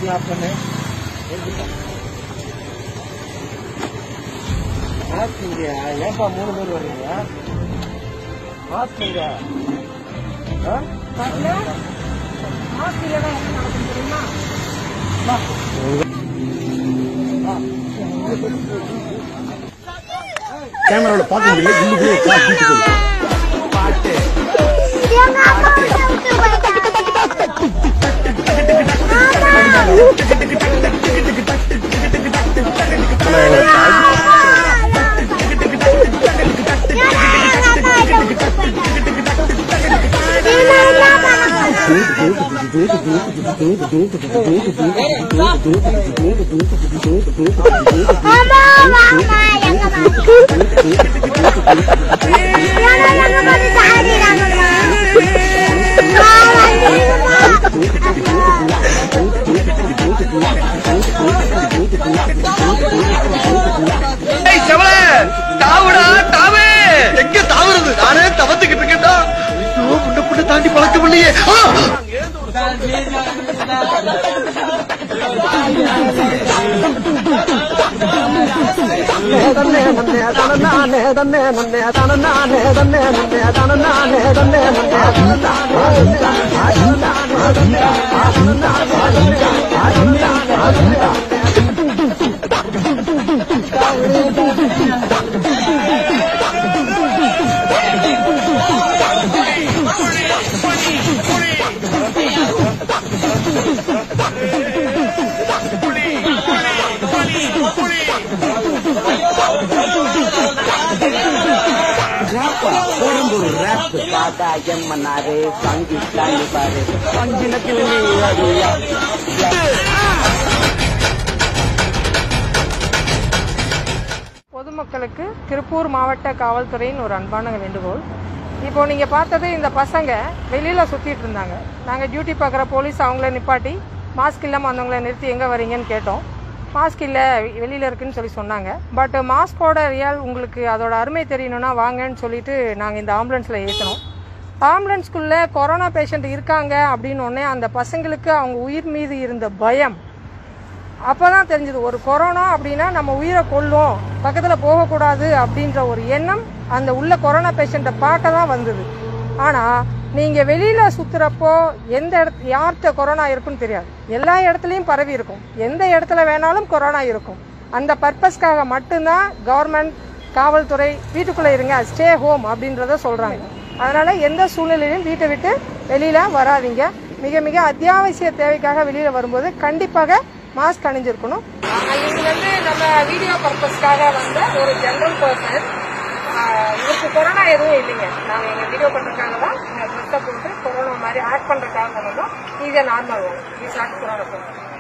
Light off பண்ணு mask இங்க ஏன்பா மூணு பேர் வர்றீங்க மாஸ்க் இங்க ஆ? கேமரால பார்க்க முடியல உள்ளுக்குள்ளே உட்கார்ந்து தூக்கி போகுது. பாட்டு எங்க அப்பா விட்டு போயிட்டாங்க அம்மா வாமா எங்க எங்க மாதிரி சாடிறாங்கம்மா ஏய் செவல தாவுடா தாவே எங்க தாவுறது நானே தவத்துக்கிட்டு இருக்கேன்டா ஐயோ முன்ன புண்ண தாண்டி பழக்கம் இல்லையே ஆ! ரேப்பா கோடம்பூர் ரேப் தாத்தா எம்மனாரு சங்கி தாண்டி பாரு சங்கினத்தில் பொதுமக்களுக்கு திருப்பூர் மாவட்ட காவல்துறையின் ஒரு அன்பான வேண்டுகோள் இப்போ நீங்க பார்த்தது இந்த பசங்க வெளியில சுத்திட்டு இருந்தாங்க நாங்க டியூட்டி பார்க்குற போலீஸ் அவங்கள நிப்பாட்டி மாஸ்க் இல்லாம வந்தவங்கள நிறுத்தி எங்க வரீங்கன்னு கேட்டோம் மாஸ்க் இல்ல வெளியில இருக்குன்னு சொல்லி சொன்னாங்க பட் மாஸ்கோட ரியல் உங்களுக்கு அதோட அருமை தெரியணும்னா வாங்கன்னு சொல்லிட்டு நாங்க இந்த ஆம்புலன்ஸ்ல ஏத்தனோம் ஆம்புலன்ஸ்குள்ள கொரோனா பேஷண்ட் இருக்காங்க அப்படின்னு உடனே அந்த பசங்களுக்கு அவங்க உயிர் மீது இருந்த பயம் அப்பதான் தெரிஞ்சது ஒரு கொரோனா அப்படின்னா நம்ம உயிரை கொல்லும் பக்கத்துல போகக்கூடாது அப்படின்ற ஒரு எண்ணம் அந்த உள்ள கொரோனா பேஷண்ட்டை பார்க்க தான் வந்தது ஆனா நீங்க வெளியில சுத்துறப்போ எந்த இடத்து யார்கிட்ட கொரோனா இருக்குன்னு தெரியாது எல்லா இடத்துலயும் பரவி இருக்கும் எந்த இடத்துல வேணாலும் கொரோனா இருக்கும் அந்த பர்பஸ்க்காக மட்டும்தான் கவர்மெண்ட் காவல்துறை வீட்டுக்குள்ள இருங்க ஸ்டே ஹோம் அப்படின்றத சொல்றாங்க அதனால எந்த சூழ்நிலையிலும் வீட்டை விட்டு வெளியில வராதீங்க மிக மிக அத்தியாவசிய தேவைக்காக வெளியில வரும்போது கண்டிப்பாக மாஸ்க் அணிஞ்சிருக்கணும் இது வந்து நம்ம வீடியோ பர்பஸ்க்காக வந்த ஒரு ஜெனரல் பர்சன் இவருக்கு கொரோனா எதுவும் இல்லைங்க நாங்க எங்க வீடியோ பண்றதுக்காக தான் ட்ரெஸ்ஸை போட்டு கொரோனா மாதிரி ஆக்ட் பண்றதுக்காக கொண்டு வந்தோம் இது நார்மல் ஒன் இது கொரோனா